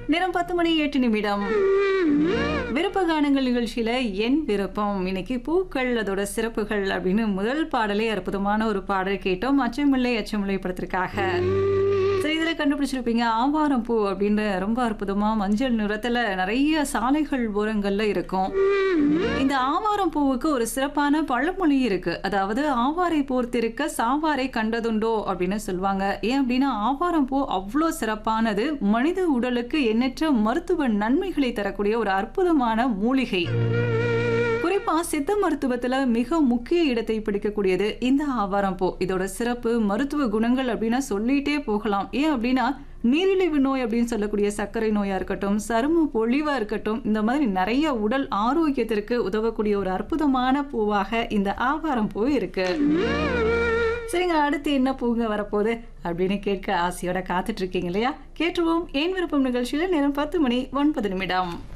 நேரம் பத்து மணி எட்டு நிமிடம் விருப்ப கானங்கள் நிகழ்ச்சியில என் விருப்பம் இன்னைக்கு பூக்கள் அதோட சிறப்புகள் அப்படின்னு முதல் பாடலே அற்புதமான ஒரு பாடல் கேட்டோம் அச்சமில்லை அச்சமில்லை படத்திற்காக சரி இதில் கண்டுபிடிச்சிருப்பீங்க ஆவாரம் பூ அப்படின்னு ரொம்ப அற்புதமா மஞ்சள் நிறத்துல நிறைய சாலைகள் ஓரங்கள்ல இருக்கும் இந்த ஆவாரம் பூவுக்கு ஒரு சிறப்பான பழமொழி இருக்கு அதாவது ஆவாரை போர்த்திருக்க சாவாரை கண்டதுண்டோ அப்படின்னு சொல்லுவாங்க ஏன் அப்படின்னா ஆவாரம் பூ அவ்வளோ சிறப்பானது மனித உடலுக்கு எண்ணற்ற மருத்துவ நன்மைகளை தரக்கூடிய ஒரு அற்புதமான மூலிகை குறிப்பா சித்த மருத்துவத்துல மிக முக்கிய இடத்தை பிடிக்கக்கூடியது இந்த ஆவாரம் பூ இதோட சிறப்பு மருத்துவ குணங்கள் அப்படின்னா சொல்லிட்டே போகலாம் ஏன் அப்படின்னா நீரிழிவு நோய் அப்படின்னு சொல்லக்கூடிய சர்க்கரை நோயா இருக்கட்டும் சரும பொழிவா இருக்கட்டும் இந்த மாதிரி நிறைய உடல் ஆரோக்கியத்திற்கு உதவக்கூடிய ஒரு அற்புதமான பூவாக இந்த ஆவாரம் பூ இருக்கு சரிங்க அடுத்து என்ன பூங்க வரப்போகுது அப்படின்னு கேட்க ஆசையோட காத்துட்டு இருக்கீங்க இல்லையா கேட்டுருவோம் ஏன் விருப்பம் நிகழ்ச்சியில நேரம் பத்து மணி ஒன்பது நிமிடம்